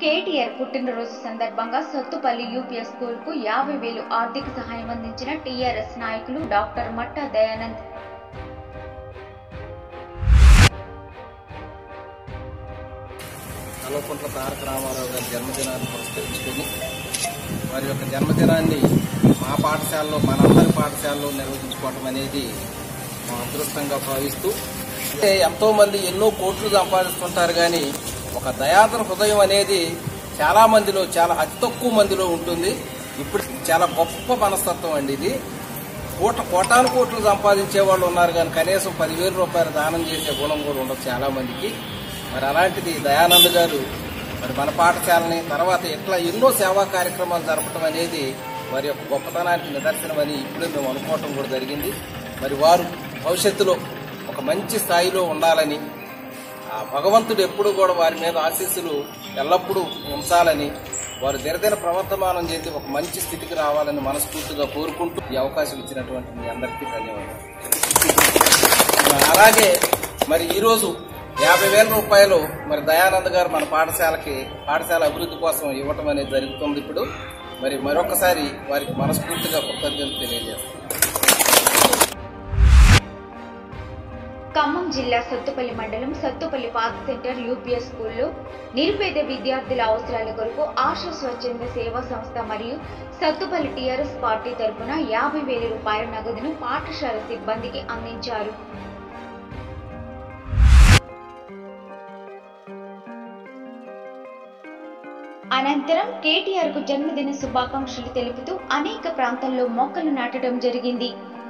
కేటీఆర్ పుట్టినరోజు సందర్భంగా Sathupalli UPS school కు యాభై వేలు ఆర్థిక సహాయం అందించిన టీఆర్ఎస్ నాయకులు డాక్టర్ మట్టా దయానంద్ కల్వకుంట్ల తారక రామారావు గారి జన్మదినాన్ని పురస్కరించుకొని వారి యొక్క జన్మదినాన్ని మా పాఠశాలలో మనందరి పాఠశాలలో నిర్వహించుకోవటం అనేది మా అదృష్టంగా భావిస్తూ అంటే ఎంతో మంది ఎన్నో కోట్లు సంపాదిస్తుంటారు కానీ ఒక దయాదర హృదయం అనేది చాలా మందిలో చాలా అతి తక్కువ మందిలో ఉంటుంది ఇప్పుడు చాలా గొప్ప మనస్తత్వం అండి ఇది కోట కోటాను కోట్లు సంపాదించే వాళ్ళు ఉన్నారు కానీ కనీసం పదివేల రూపాయలు దానం చేసే గుణం కూడా ఉండదు చాలా మందికి మరి అలాంటిది దయానంద్ గారు మరి మన పాఠశాలని తర్వాత ఇట్లా ఎన్నో సేవా కార్యక్రమాలు జరపడం అనేది వారి యొక్క గొప్పతనానికి నిదర్శనమని ఇప్పుడే మేము అనుకోవటం కూడా జరిగింది మరి వారు భవిష్యత్తులో ఒక మంచి స్థాయిలో ఉండాలని ఆ భగవంతుడు ఎప్పుడు కూడా వారి మీద ఆశీస్సులు ఎల్లప్పుడూ ఉంచాలని వారు దినదిన ప్రవర్తమానం చేసి ఒక మంచి స్థితికి రావాలని మనస్ఫూర్తిగా కోరుకుంటూ ఈ అవకాశం ఇచ్చినటువంటి మీ అందరికీ ధన్యవాదాలు అలాగే మరి ఈరోజు యాభై వేల రూపాయలు మరి దయానంద్ గారు మన పాఠశాలకి పాఠశాల అభివృద్ధి కోసం ఇవ్వటం అనేది జరుగుతుంది ఇప్పుడు మరి మరొకసారి వారికి మనస్ఫూర్తిగా కృతజ్ఞతలు తెలియజేస్తాను ఖమ్మం జిల్లా సత్తుపల్లి మండలం సత్తుపల్లి పాత సెంటర్ యూపీఎస్ స్కూల్లో నిరుపేద విద్యార్థుల అవసరాల కొరకు ఆశా స్వచ్ఛంద సేవా సంస్థ మరియు సత్తుపల్లి టీఆర్ఎస్ పార్టీ తరపున యాభై వేల రూపాయల నగదును పాఠశాల సిబ్బందికి అందించారు అనంతరం కేటీఆర్ కు జన్మదిన శుభాకాంక్షలు తెలుపుతూ అనేక ప్రాంతాల్లో మొక్కలు నాటడం జరిగింది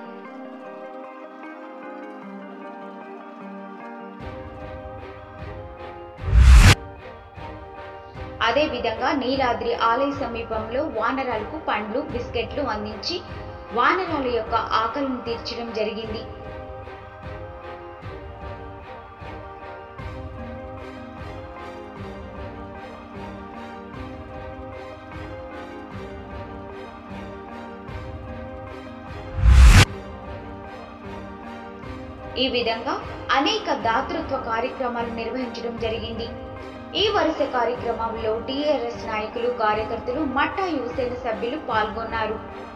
అదేవిధంగా నీలాద్రి ఆలయ సమీపంలో వానరాలకు పండ్లు బిస్కెట్లు అందించి వానరాల యొక్క ఆకలిని తీర్చడం జరిగింది ఈ విధంగా అనేక దాతృత్వ కార్యక్రమాలు నిర్వహించడం జరిగింది ఈ వరుస కార్యక్రమంలో టీఆర్ఎస్ నాయకులు కార్యకర్తలు మట్టా యువసేన సభ్యులు పాల్గొన్నారు